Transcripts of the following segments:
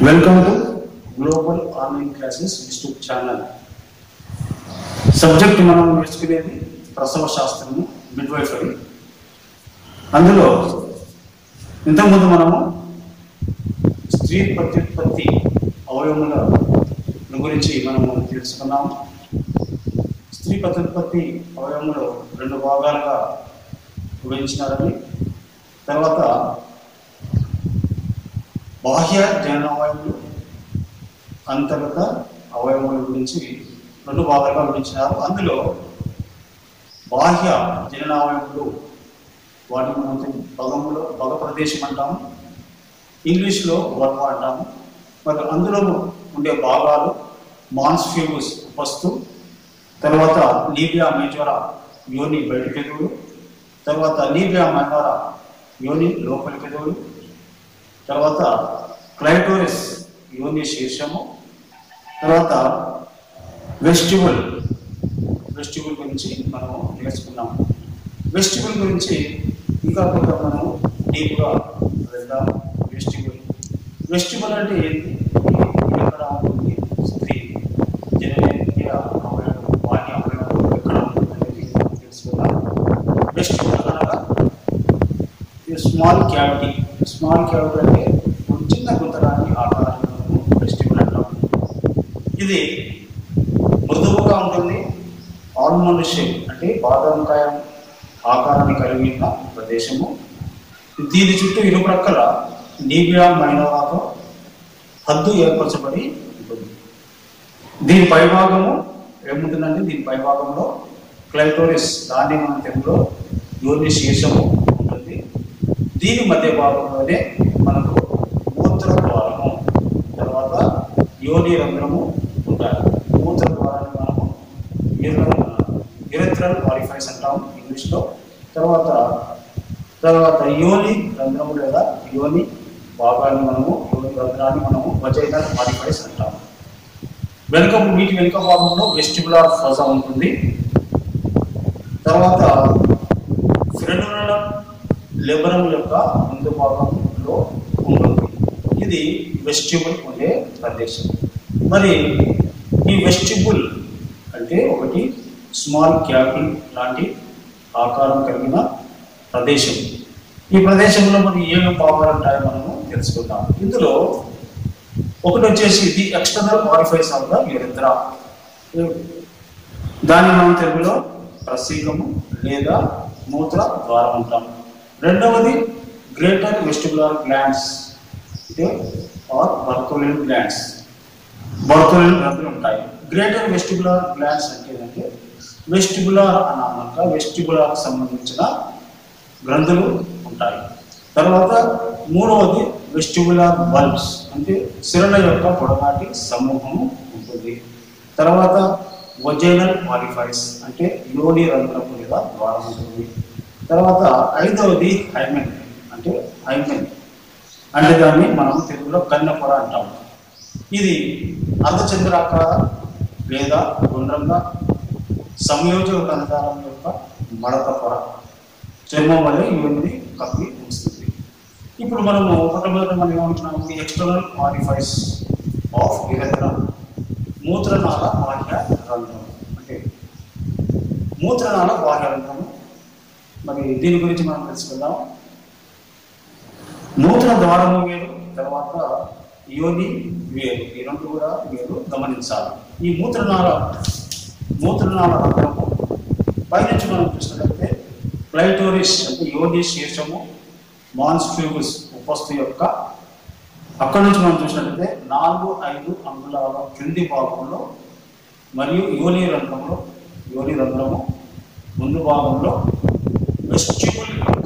Welcome to global online classes institute channel subject మనం నేర్చుకునేది ప్రసవ శాస్త్రము మిడ్వైఫరీ అందులో ఇంతకుముందు మనము స్త్రీ ప్రత్యుత్పత్తి అవయవముల గురించి మనము తెలుసుకున్నాము స్త్రీ ప్రత్యుత్పత్తి అవయవములు రెండు భాగాలుగా విభజించినారని తర్వాత బాహ్య జననవయములు అంతర్గత అవయవముల గురించి రెండు భాగాలుగా విభజించినారు అందులో బాహ్య జననావయములు వాటిని మనం భగములో భగ ప్రదేశం అంటాము ఇంగ్లీష్లో వర్మ అంటాము మరి అందులో ఉండే భాగాలు మాన్స్ఫ్యూస్ ఉపస్తు తర్వాత లీబియా మేజోరా యోని బయటకెదువులు తర్వాత లీబియా మైనోరా యోని లోపలికెదువులు తర్వాత క్లైటోరిస్ యోని శీర్షము తర్వాత వెస్టిబుల్ వెస్టిబుల్ గురించి మనం నేర్చుకున్నాం వెస్టిబుల్ గురించి ఇంకా కొంత మనం డీప్గా వెళ్దాం వెస్టిబుల్ వెస్టిబుల్ అంటే ఏంటి ఎక్కడ ఉంటుంది స్త్రీ జననేంద్రియ అవయవం వాటి అవయవం ఎక్కడ ఉంటుంది అనేది మనం తెలుసుకుందాం వెస్టిబుల్ అనగా స్మాల్ క్యావిటీ స్మాల్ క్యావిటీ అంటే ఒక చిన్న గుంతరాన్ని ఆకారాన్ని మనము వెస్టిబుల్ అంటాం ఇది మృదువుగా ఉంటుంది ఆల్మండ్ షేప్ అంటే బాదంకాయ ఆకారాన్ని కలిగి ఉన్న ప్రదేశము దీని చుట్టూ ఇరు ప్రక్కల నీబియా మైనవాతో హద్దు ఏర్పరచబడి ఉంటుంది దీని పైభాగము ఏముంటుందంటే దీని పైభాగంలో క్లైటోరిస్ దాన్ని మనం తెలుగులో యోని శీర్షము ఉంటుంది దీని మధ్య భాగంలోనే మనకు మూత్ర ద్వారము తర్వాత యోని రంధ్రము ఉంటాయి మూత్ర ద్వారాన్ని మనము యురెత్రల్ వారిఫైస్ అంటాం ఇంగ్లీష్లో తర్వాత తర్వాత యోని రంధ్రము లేదా యోని భాగాన్ని మనము యోని రంధ్రాన్ని మనము వజైనల్ వారిఫైస్ అంటాము వెనుక వీటి వెనుక భాగంలో వెస్టిబులార్ ఫజా ఉంటుంది తర్వాత ఫ్రెనుల లెబరం యొక్క ముందు భాగంలో ఉంటుంది ఇది వెస్టిబుల్ ఉండే ప్రదేశం మరి ఈ వెస్టిబుల్ అంటే ఒకటి స్మాల్ క్యాపిల్ లాంటి ఆకారం కలిగిన ప్రదేశం ఈ ప్రదేశంలో మరి ఏమేమి భాగాలు ఉంటాయో మనము తెలుసుకుందాం ఇందులో ఒకటి వచ్చేసి the external orifice of the urethra దాన్ని మనం తెలుగులో ప్రసీకము లేదా మూత్ర ద్వారం అంటాం రెండవది గ్రేటర్ వెస్టిబులర్ గ్లాండ్స్ అంటే ఆర్ బర్కోలిన్ గ్లాండ్స్ బర్కోలిన్ గ్రంథులు ఉంటాయి గ్రేటర్ వెస్టిబులర్ గ్లాండ్స్ అంటే ఏంటంటే వెస్టిబులర్ అన్నాక వెస్టిబులర్కి సంబంధించిన గ్రంథులు ఉంటాయి తర్వాత మూడవది వెస్టిబులర్ బల్బ్స్ అంటే సిరల యొక్క పొడగాటి సమూహము ఉంటుంది తర్వాత వజైనల్ మాడిఫైస్ అంటే యోని రంధ్రం మీద ద్వారం ఉంటుంది తర్వాత ఐదవది హైమెన్ అంటే హైమెన్ అంటే దాన్ని మనం తెలుగులో కన్నెపొర అంటాం ఇది అర్ధచంద్రాకార లేదా గుండ్రంగా సంయోజక కణజాలం యొక్క మడత పొర చర్మం వల్ల ఇవన్నీ కప్పి ఉంచుతుంది ఇప్పుడు మనము మొట్టమొదటి మనం ఏమంటున్నాము the external orifice of urethra మూత్రనాళ బాహ్య రంధ్రం అంటే మూత్రనాళ బాహ్య రంధ్రము మరి దీని గురించి మనం తెలుసుకుందాం మూత్ర ద్వారము వేరు తర్వాత యోని వేరు ఈ రెండు కూడా మీరు గమనించాలి ఈ మూత్రనాళ మూత్రనాళ రంధ్రము పైనుంచి మనం చూసినట్లయితే క్లైటోరిస్ అంటే యోని శీర్షము మాన్స్ఫ్యూస్ ఉపస్థు యొక్క అక్కడి నుంచి మనం చూసినట్లయితే నాలుగు ఐదు అంగుళాల క్రింది భాగంలో మరియు యోని రంధ్రంలో యోని రంధ్రము ముందు భాగంలో వెస్టిబుల్ యొక్క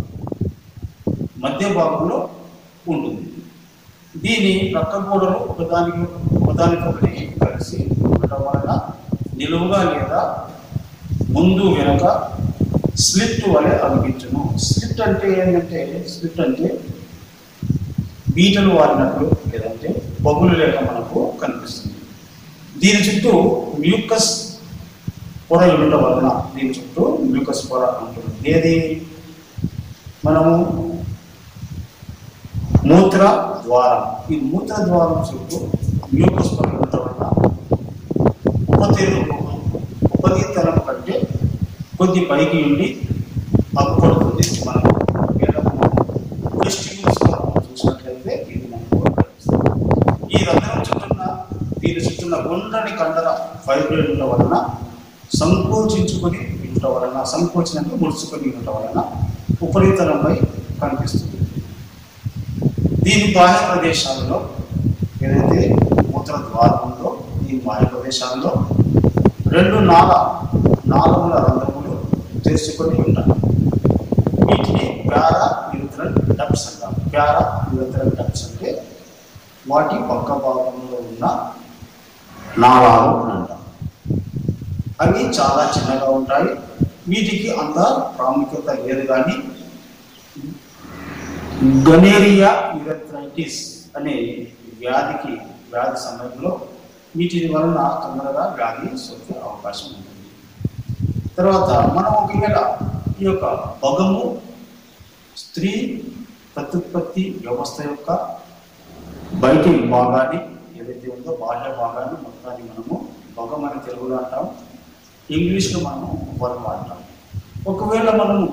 మధ్య భాగంలో ఉంటుంది దీని ప్రక్క గోడలు ఒకదానికి ఒకదానికొకటి కలిసి ఉండటం వలన నిలువుగా లేదా ముందు వెనక స్లిట్ వలె అనిపించను స్లిట్ అంటే ఏంటంటే స్లిట్ అంటే బీటలు వారినట్లు లేదంటే బొగ్గులు లేక మనకు కనిపిస్తుంది దీని చుట్టూ మ్యూకస్ పొర ఉండటం వలన దీని చుట్టూ మ్యూకస్ పొర ఉంటుంది ఏది మనము మూత్ర ద్వారం ఈ మూత్ర ద్వారం చుట్టూ మ్యూకస్ పడడం వల్ల ఉపతీర్ణ ఉపతీతనం కంటే కొద్ది పైకి ఉండి అగ్గుపడుతుంది మనకు వెస్టిబ్యూల్స్ చూసినట్లయితే ఇది మనకు కనిపిస్తుంది. ఈ రంధ్రం చుట్టూన్న దీని చుట్టూన్న గుండ్రని కండర ఫైబ్రిడ్ ఉండడం వలన సంకోచించుకొని ఉండటం వలన సంకోచనంగా ముడుచుకొని ఉండటం వలన ఉపరితలంపై కనిపిస్తుంది దీని బాహ్య ప్రదేశాలలో ఏదైతే మూత్ర ద్వారం ఉందో ఈ బాహ్య ప్రదేశాల్లో రెండు నాల నాలుగుల రంధ్రములు తెరుచుకొని ఉంటాయి వీటిని ప్యారా యూథరల్ డక్ట్స్ అంటారు ప్యారా యూథరల్ డక్ట్స్ అంటే వాటి పక్క భాగంలో ఉన్న నాళాలు అని అంటాం అవి చాలా చిన్నగా ఉంటాయి వీటికి అంత ప్రాముఖ్యత లేదు కానీ గనేరియా యూరెథ్రైటిస్ అనే వ్యాధికి వ్యాధి సమయంలో వీటి వలన తొందరగా వ్యాధి సోకే అవకాశం ఉంటుంది తర్వాత మనం ఒకవేళ ఈ యొక్క భగము స్త్రీ ప్రత్యుత్పత్తి వ్యవస్థ యొక్క బయటి భాగాన్ని ఏదైతే ఉందో బాహ్య భాగాన్ని మొత్తాన్ని మనము భగం అని తెలుగులో అంటాం ఇంగ్లీష్లో మనము వర్మ అంటాం ఒకవేళ మనము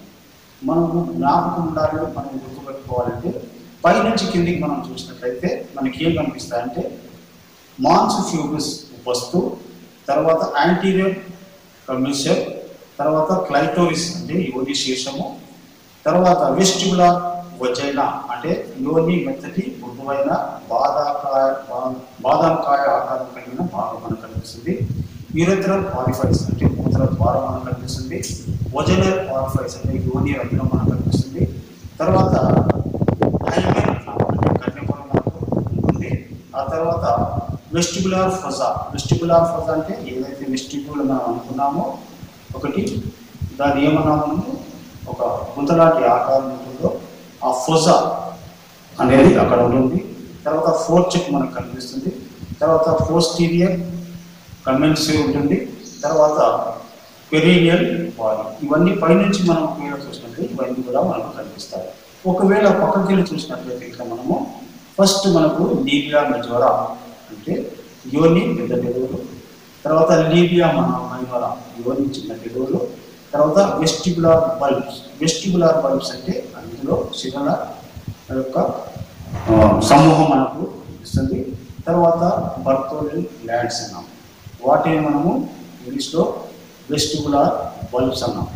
మనము జ్ఞాపకం ఉండాలి మనం గుర్తుపెట్టుకోవాలంటే పైనుంచి కిందికి మనం చూసినట్లయితే మనకి ఏం కనిపిస్తాయంటే మాన్స్ ఫ్యూబస్ వస్తు తర్వాత యాంటీరియర్ కమిషర్ తర్వాత క్లైటోరిస్ అంటే యోని శీర్షము తర్వాత వెస్టిబులర్ వజైనా అంటే యోని మెత్తటి మృదువైన బాదాకాయ బా- బాదాంకాయ ఆకారం కలిగిన భాగం మనకు కనిపిస్తుంది యూరెథరల్ పారిఫైస్ అంటే మూత్ర ద్వారం మనకు కనిపిస్తుంది వజనల్ పారిఫైస్ అంటే యోని రంధ్రం మనకు కనిపిస్తుంది తర్వాత హైమెన్ అంటే కన్యపొర మనకు ఉంటుంది ఆ తర్వాత వెస్టిబులార్ ఫజా వెస్టిబులార్ ఫజా అంటే ఏదైతే వెస్టిబ్యూల్ మనం అనుకున్నామో ఒకటి దాని ఏమన్నాము ఒక గుంతలాంటి ఆకారం ఉంటుందో ఆ ఫొజా అనేది అక్కడ ఉంటుంది తర్వాత ఫోర్ చెక్ మనకు కనిపిస్తుంది తర్వాత పోస్టీరియర్ కమెన్సివ్ ఉంటుంది తర్వాత పెరీనియల్ బాడీ ఇవన్నీ పైనుంచి మనం ఒకవేళ చూసినట్లయితే ఇవన్నీ కూడా మనకు కనిపిస్తాయి ఒకవేళ పక్కకి వెళ్ళి చూసినట్లయితే ఇక్కడ మనము ఫస్ట్ మనకు లీబియా మెజోరా అంటే యోని పెద్ద పెదవులు తర్వాత లీబియా మన మైనోరా యోని చిన్న పెదవులు తర్వాత వెస్టిబులార్ బల్బ్స్ వెస్టిబులార్ బల్బ్స్ అంటే అందులో శిలల యొక్క ఆ, సమూహం మనకు ఇస్తుంది తర్వాత బర్తోలిన్ ల్యాండ్స్ అన్నాం వాటిని మనము ఇంగ్లీష్లో వెస్టిబులార్ బల్బ్స్ అన్నాం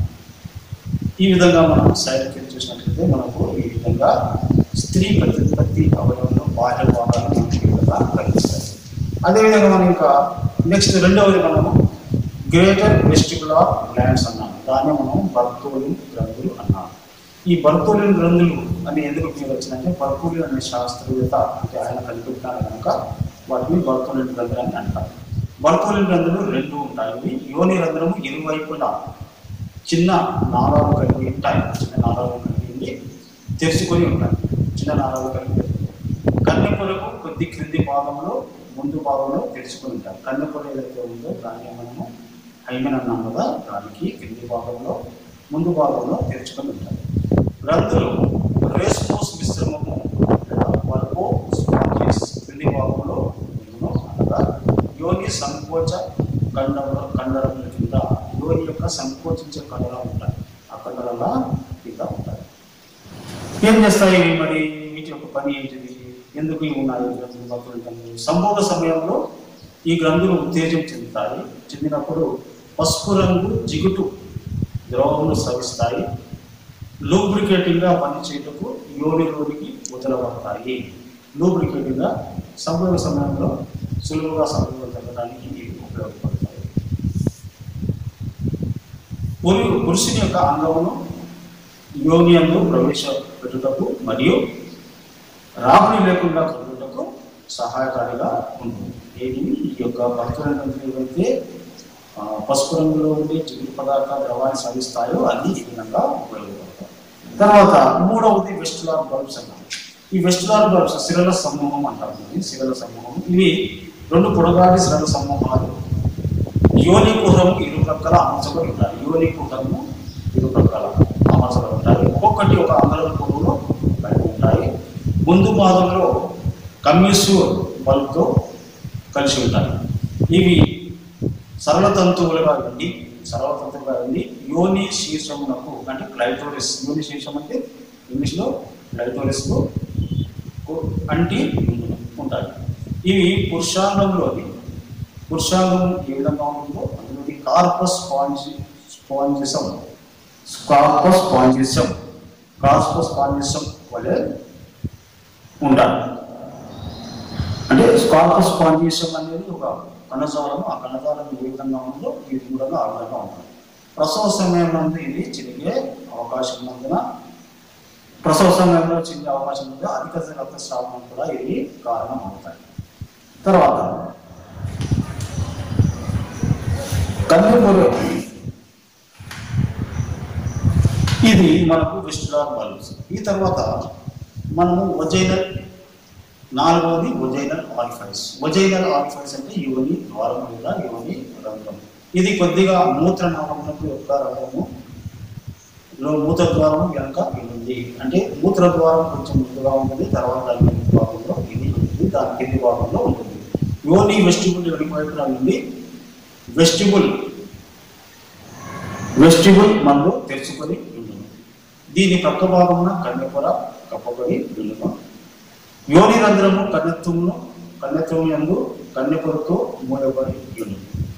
ఈ విధంగా మనం సైడ్కి వెళ్ళి చూసినట్లయితే మనకు ఈ విధంగా స్త్రీ ప్రతిపత్తి అవయవంలో బాహ్య భాగాలు మనకి ఈ విధంగా కనిపిస్తాయి అదేవిధంగా మనం ఇంకా నెక్స్ట్ రెండవది మనము గ్రేటర్ వెస్టిబులార్ గ్లాండ్స్ అన్నాం దాన్ని మనం బర్తోలిన్ గ్రంథులు అన్నాం ఈ బర్తోలిన్ గ్రంథులు అని ఎందుకు పేరు వచ్చిందంటే బర్తోలిన్ అనే శాస్త్రవేత్త అంటే ఆయన కనిపెట్టారు కనుక వాటిని బర్తోలిన్ గ్రంథులు అని అంటారు బర్తోలిన్ గ్రంథులు రెండు ఉంటాయి ఇవి యోని రంధ్రము ఇరువైపులా చిన్న నాళాలు కలిగి ఉంటాయి చిన్న నాళాలు కలిగి ఉండి తెరుచుకొని ఉంటాయి చిన్న నాళాలు కలిగి కన్నె పొరకు కొద్ది క్రింది భాగంలో ముందు భాగంలో తెరుచుకొని ఉంటాయి కన్నె పొర ఏదైతే ఉందో దాన్ని మనము హైమెన్ అన్నాం కదా దానికి క్రింది భాగంలో ముందు భాగంలో తెరుచుకొని ఉంటాయి గ్రంథులు రేస్పోస్ మిశ్రమము లేదా వల్బో స్పాంజిస్ క్రింది భాగంలో ఉండును అనగా యోని సంకోచ కండర కండరముల కింద యోని యొక్క సంకోచించే కండరం ఉంటాయి ఆ కండరాల కింద ఉంటాయి ఏం చేస్తాయి ఇవి మరి వీటి యొక్క పని ఏంటిది ఎందుకు ఇవి ఉన్నాయి ఈ గ్రంథులు భక్తులు గ్రంథులు సంభోగ సమయంలో ఈ గ్రంథులు ఉత్తేజం చెందుతాయి చెందినప్పుడు పసుపు రంగు జిగుటు ద్రవములు స్రవిస్తాయి లూబ్రికేటింగ్ గా పనిచేయటకు యోనిలోనికి వదలబడతాయి లూబ్రికేటింగ్ గా సంభోగ సమయంలో సులువుగా సంభోగం జరగడానికి ఇవి ఉపయోగపడతాయి పురు పురుషుని యొక్క అంగమును యోనియంలో ప్రవేశపెట్టుటకు మరియు రాబడి లేకుండా కలుగుటకు సహాయకారిగా ఉంటుంది ఏది ఈ యొక్క భక్తులను ఏవైతే ఆ, పసుపు రంగులో ఉండే జిగురు పదార్థ ద్రవాన్ని సాధిస్తాయో అన్ని ఈ విధంగా ఉపయోగపడతాయి తర్వాత మూడవది వెస్టులార్ బల్బ్స్ అన్నాం ఈ వెస్టులార్ బల్బ్స్ సిరల సమూహం అంటారు దీన్ని, సిరల సమూహం ఇవి రెండు పొడగాటి సిరల సమూహాలు యోని కుహరము ఇరు ప్రక్కల అమర్చబడి ఉంటాయి యోని కుహరము ఇరు ప్రక్కల అమర్చబడి ఉంటాయి ఒక్కొక్కటి ఒక అంగళం పొడవులో కలిగి ఉంటాయి ముందు భాగంలో కమ్యూసూర్ బల్బ్తో కలిసి ఉంటాయి ఇవి సరళ తంతువులుగా ఉండి సరళ తంతువులుగా ఉండి యోని శీర్షమునకు అంటే క్లైటోరిస్ యోని శీర్షం అంటే ఇంగ్లీష్లో క్లైటోరిస్కు అంటి ఉంటాయి ఇవి పురుషాంగంలోని పురుషాంగం ఏ విధంగా ఉంటుందో అందులోని కార్పస్ స్పాంజి spongiosum corpus spongiosum corpus spongiosum వలె ఉంటాయి అంటే స్కార్పస్ స్పాంజిసం అనేది ఒక కణజాలం ఆ కణజాలం ఏ విధంగా ఉందో ఇది కూడా ఆ విధంగా ఉంటుంది ప్రసవ సమయంలో ఇది చిరిగే అవకాశం ఉన్నందున ప్రసవ సమయంలో చిరిగే అవకాశం ఉంది అధిక రక్తస్రావం కూడా ఇది కారణం అవుతాయి తర్వాత కన్నెపొర ఇది మనకు వెస్టిలార్ బల్బ్స్ ఈ తర్వాత మనము వజైనల్ నాలుగవది వజైనల్ ఆరిఫైస్ వజైనల్ ఆరిఫైస్ అంటే యోని ద్వారం లేదా యోని రంధ్రం ఇది కొద్దిగా మూత్ర నాళమునకు యొక్క రంధ్రము లో మూత్ర ద్వారం వెనక ఉంది అంటే మూత్ర ద్వారం కొంచెం ముందుగా ఉంటుంది తర్వాత దాని కింది భాగంలో ఇది ఉంటుంది దాని కింది భాగంలో ఉంటుంది యోని వెస్టిబుల్ వెనుకవైపున ఉంది వెస్టిబుల్ వెస్టిబుల్ మనలో తెరుచుకొని ఉంటుంది దీని ప్రక్క భాగమున కన్నెపొర కప్పబడి ఉంటుంది యోని రంధ్రము కన్నెత్వమును కన్నెత్వము యందు కన్నెపొరతో మూయబడి ఉంటుంది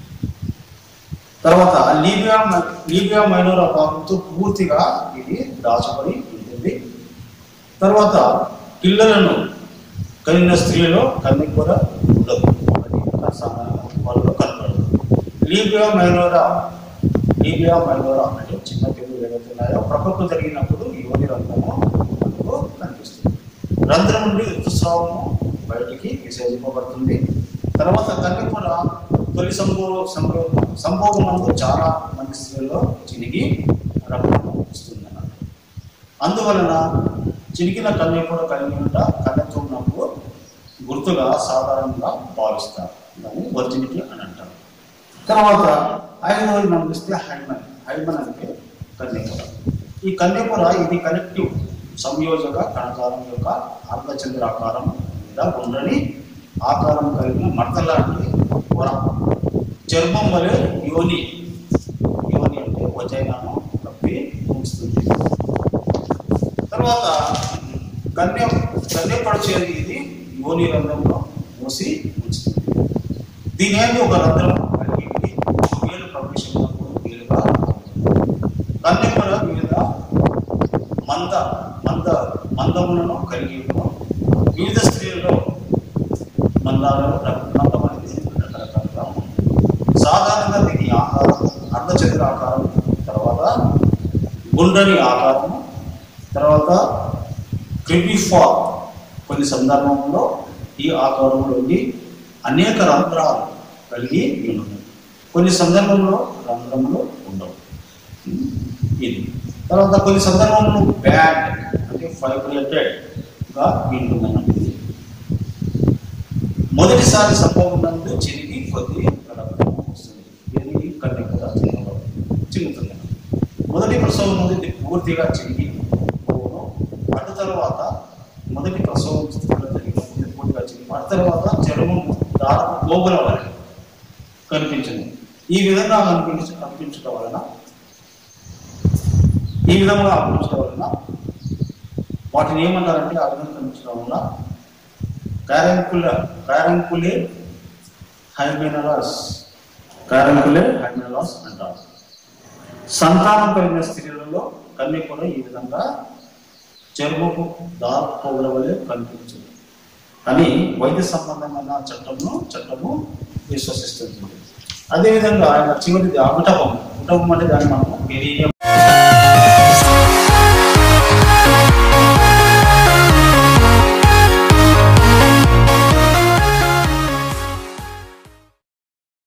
తర్వాత లీబియా మ- లీబియా మైనోరా భాగంతో పూర్తిగా ఇది దాచబడి ఉంటుంది తర్వాత పిల్లలను కలిగిన స్త్రీలో కన్నెపొర ఉండదు అది సామాన్యంగా వాళ్ళలో కనపడదు లీబియా మైనోరా లీబియా మైనోరా అంటే చిన్న పిల్లలు ఏవైతే ఉన్నాయో ప్రకృతి జరిగినప్పుడు యోని రంధ్రము మనకు కనిపిస్తుంది రంధ్రం నుండి ఋతుస్రావము బయటికి విసర్జింపబడుతుంది తర్వాత కన్నెపొర తొలి సంభోగ సంభోగ సంభోగమందు చాలా మంది స్త్రీల్లో చినిగి రక్తము వస్తుంది అన్నమాట అందువలన చినికిన కన్నెపొర కలిగి ఉంట కన్నెత్వం ఉన్నప్పుడు గుర్తుగా సాధారణంగా భావిస్తారు దాన్ని వర్జినిటీ అని అంటారు తర్వాత ఐదవది మనం చూస్తే హైమన్ హైమన్ అంటే కన్యపుర ఈ కన్యపుర ఇది కనెక్టివ్ సంయోజక కణజాలం యొక్క అర్ధచంద్రాకారం లేదా గుండ్రని ఆకారం కలిగిన మడతలాంటి పొర చర్మం వలె యోని యోని అంటే వజైనాను కప్పి ఉంచుతుంది తర్వాత కన్య కన్యపరిచేది ఇది యోని రంధ్రంలో మూసి ఉంచుతుంది దీని ఏంటి ఒక రంధ్రం కలిగి ఉంది వేలు ప్రవేశించినప్పుడు వీలుగా కన్యపర వివిధ మంద మంద మందములను కలిగి ఉన్న వివిధ స్త్రీలలో మందాలను మందం అనేది రకరకాలుగా ఉంటుంది సాధారణంగా దీని ఆకారం అర్ధచంద్ర ఆకారం తర్వాత గుండ్రని ఆకారము తర్వాత క్రిబిఫా కొన్ని సందర్భంలో ఈ ఆకారంలో ఉండి అనేక రంధ్రాలు కలిగి ఉంటుంది కొన్ని సందర్భంలో రంధ్రములు ఉండవు ఇది తర్వాత కొన్ని సందర్భంలో బ్యాడ్ అంటే ఫైబ్రేటెడ్ గా వింటుందన్నమాట ఇది మొదటిసారి సంభవం నందు చిరిగి కొద్ది రక్తం వస్తుంది ఇది కన్ను కూడా చిరుగుతుంది మొదటి ప్రసవం ముందు ఇది పూర్తిగా చిరిగి పోవును అటు తర్వాత మొదటి ప్రసవం స్థితిలో జరిగినప్పుడు ఇది పూర్తిగా చిరిగి అటు తర్వాత చర్మము దాదాపు గోగుల వరకు కనిపించింది ఈ విధంగా కనిపించ కనిపించడం వలన ఈ విధంగా కనిపించడం వలన వాటిని ఏమంటారంటే ఆ విధంగా కనిపించడం వలన కారంకుల కారంకులే హైమెనలాస్ కారంకులే హైమెనలాస్ అంటారు సంతానం కలిగిన స్త్రీలలో కన్య కూడా ఈ విధంగా చర్మపు దాపు పొగల వలె కనిపించింది అని వైద్య సంబంధమైన చట్టమును చట్టము విశ్వసిస్తుంది అదేవిధంగా ఆయన చివరిది అగుటపం గుటపం అంటే దాన్ని మనం పెరీనియం